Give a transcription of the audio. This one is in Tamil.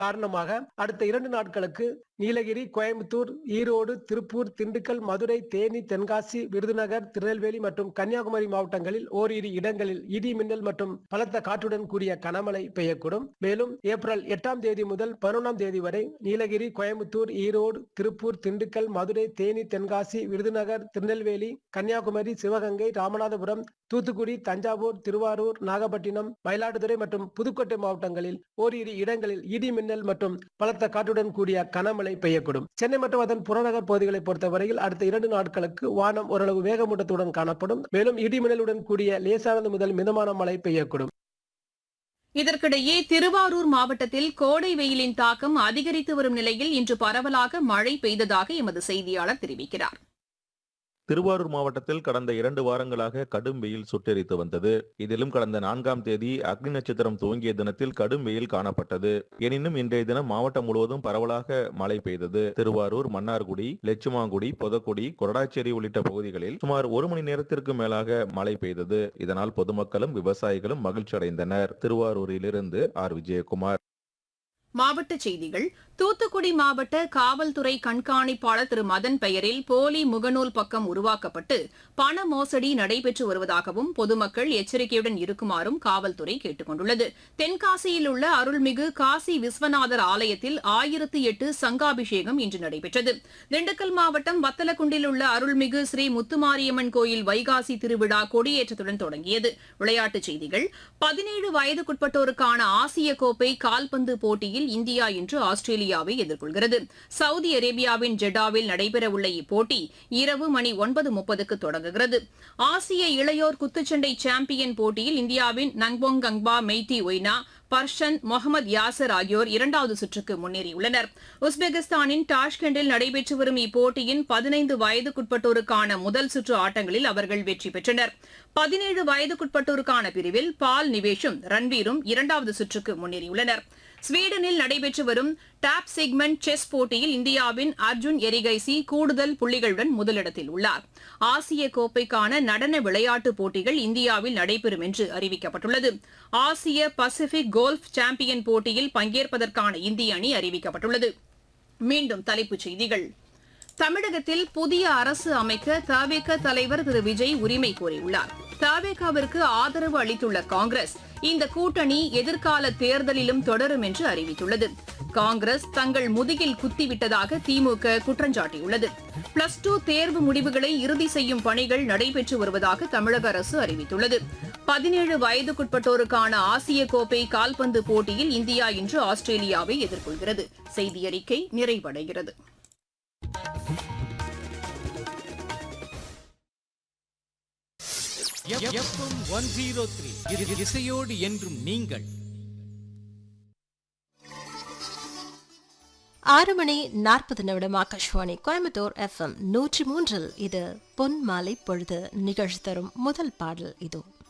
காரணமாக அடுத்த இரண்டு நாட்களுக்கு நீலகிரி கோயம்புத்தூர் ஈரோடு திருப்பூர் திண்டுக்கல் மதுரை தேனி தென்காசி விருதுநகர் திருநெல்வேலி மற்றும் கன்னியாகுமரி மாவட்டங்களில் ஓரிரு இடங்களில் இடி மின்னல் மற்றும் பலத்த காற்றுடன் கூடிய கனமழை பெய்யக்கூடும் மேலும் ஏப்ரல் எட்டாம் தேதி முதல் பதினொன்றாம் தேதி வரை நீலகிரி கோயம்புத்தூர் ஈரோடு திருப்பூர் திண்டுக்கல் மதுரை தேனி தென்காசி விருதுநகர் திருநெல்வேலி கன்னியாகுமரி சிவகங்கை ராமநாதபுரம் தூத்துக்குடி தஞ்சாவூர் திருவாரூர் நாகப்பட்டினம் மயிலாடுதுறை மற்றும் புதுக்கோட்டை மாவட்டங்களில் ஓரிரு இடங்களில் இடி மின்னல் மற்றும் பலத்த காற்றுடன் கூடிய கனமழை பெய்யக்கூடும் சென்னை மற்றும் அதன் புறநகர் பகுதிகளை பொறுத்தவரையில் அடுத்த இரண்டு நாட்களுக்கு வானம் ஓரளவு வேகமூட்டத்துடன் காணப்படும் மேலும் இடி மின்னலுடன் கூடிய லேசானது முதல் மிதமான மழை பெய்யக்கூடும் இதற்கிடையே திருவாரூர் மாவட்டத்தில் கோடை வெயிலின் தாக்கம் அதிகரித்து வரும் நிலையில் இன்று பரவலாக மழை பெய்ததாக எமது செய்தியாளர் தெரிவிக்கிறார் திருவாரூர் மாவட்டத்தில் கடந்த இரண்டு வாரங்களாக கடும் வெயில் சுட்டெரித்து வந்தது இதிலும் கடந்த நான்காம் தேதி அக்னி நட்சத்திரம் துவங்கிய தினத்தில் கடும் வெயில் காணப்பட்டது எனினும் இன்றைய தினம் மாவட்டம் முழுவதும் பரவலாக மழை பெய்தது திருவாரூர் மன்னார்குடி லட்சுமாங்குடி பொதக்குடி கொரடாச்சேரி உள்ளிட்ட பகுதிகளில் சுமார் ஒரு மணி நேரத்திற்கு மேலாக மழை பெய்தது இதனால் பொதுமக்களும் விவசாயிகளும் மகிழ்ச்சி அடைந்தனர் திருவாரூரிலிருந்து ஆர் விஜயகுமார் மாவட்டச் செய்திகள் தூத்துக்குடி மாவட்ட காவல்துறை கண்காணிப்பாளர் திரு மதன் பெயரில் போலி முகநூல் பக்கம் உருவாக்கப்பட்டு பண மோசடி நடைபெற்று வருவதாகவும் பொதுமக்கள் எச்சரிக்கையுடன் இருக்குமாறும் காவல்துறை கேட்டுக் கொண்டுள்ளது தென்காசியில் உள்ள அருள்மிகு காசி விஸ்வநாதர் ஆலயத்தில் ஆயிரத்து எட்டு சங்காபிஷேகம் இன்று நடைபெற்றது திண்டுக்கல் மாவட்டம் வத்தலக்குண்டில் உள்ள அருள்மிகு ஸ்ரீ முத்துமாரியம்மன் கோயில் வைகாசி திருவிழா கொடியேற்றத்துடன் தொடங்கியது விளையாட்டுச் செய்திகள் பதினேழு வயதுக்குட்பட்டோருக்கான ஆசிய கோப்பை கால்பந்து போட்டியில் இந்தியா இன்று ஆஸ்திரேலியாவை எதிர்கொள்கிறது சவுதி அரேபியாவின் ஜெட்டாவில் நடைபெறவுள்ள இப்போட்டி இரவு மணி ஒன்பது முப்பதுக்கு தொடங்குகிறது ஆசிய இளையோர் குத்துச்சண்டை சாம்பியன் போட்டியில் இந்தியாவின் நங்போங் கங்பா மெய்டி ஒய்னா பர்ஷன் முகமது யாசர் ஆகியோர் இரண்டாவது சுற்றுக்கு முன்னேறியுள்ளனர் உஸ்பெகிஸ்தானின் டாஷ்கண்டில் நடைபெற்று வரும் இப்போட்டியின் பதினைந்து வயதுக்குட்பட்டோருக்கான முதல் சுற்று ஆட்டங்களில் அவர்கள் வெற்றி பெற்றனர் பதினேழு வயதுக்குட்பட்டோருக்கான பிரிவில் பால் நிவேஷும் ரன்வீரும் இரண்டாவது சுற்றுக்கு முன்னேறியுள்ளனர் ஸ்வீடனில் நடைபெற்று வரும் டாப் செக்மெண்ட் செஸ் போட்டியில் இந்தியாவின் அர்ஜுன் எரிகைசி கூடுதல் புள்ளிகளுடன் முதலிடத்தில் உள்ளார் ஆசிய கோப்பைக்கான நடன விளையாட்டுப் போட்டிகள் இந்தியாவில் நடைபெறும் என்று அறிவிக்கப்பட்டுள்ளது ஆசிய பசிபிக் கோல்ஃப் சாம்பியன் போட்டியில் பங்கேற்பதற்கான இந்திய அணி அறிவிக்கப்பட்டுள்ளது மீண்டும் தலைப்புச் செய்திகள் தமிழகத்தில் புதிய அரசு அமைக்க தவேக தலைவர் திரு விஜய் உரிமை கோரியுள்ளார் தவேகாவிற்கு ஆதரவு அளித்துள்ள காங்கிரஸ் இந்த கூட்டணி எதிர்கால தேர்தலிலும் தொடரும் என்று அறிவித்துள்ளது காங்கிரஸ் தங்கள் முதுகில் குத்திவிட்டதாக திமுக குற்றஞ்சாட்டியுள்ளது பிளஸ் டூ தேர்வு முடிவுகளை இறுதி செய்யும் பணிகள் நடைபெற்று வருவதாக தமிழக அரசு அறிவித்துள்ளது பதினேழு வயதுக்குட்பட்டோருக்கான ஆசிய கோப்பை கால்பந்து போட்டியில் இந்தியா இன்று ஆஸ்திரேலியாவை எதிர்கொள்கிறது செய்தியறிக்கை நிறைவடைகிறது எஃப்எம் ஒன் ஜீரோ த்ரீ இசையோடு என்றும் நீங்கள் ஆறு மணி நாற்பது நிமிடம் ஆகாஷ்வாணி கோயம்புத்தூர் எஃப்எம் நூற்றி மூன்றில் இது பொன் மாலை பொழுது நிகழ்ச்சி தரும் முதல் பாடல் இதோ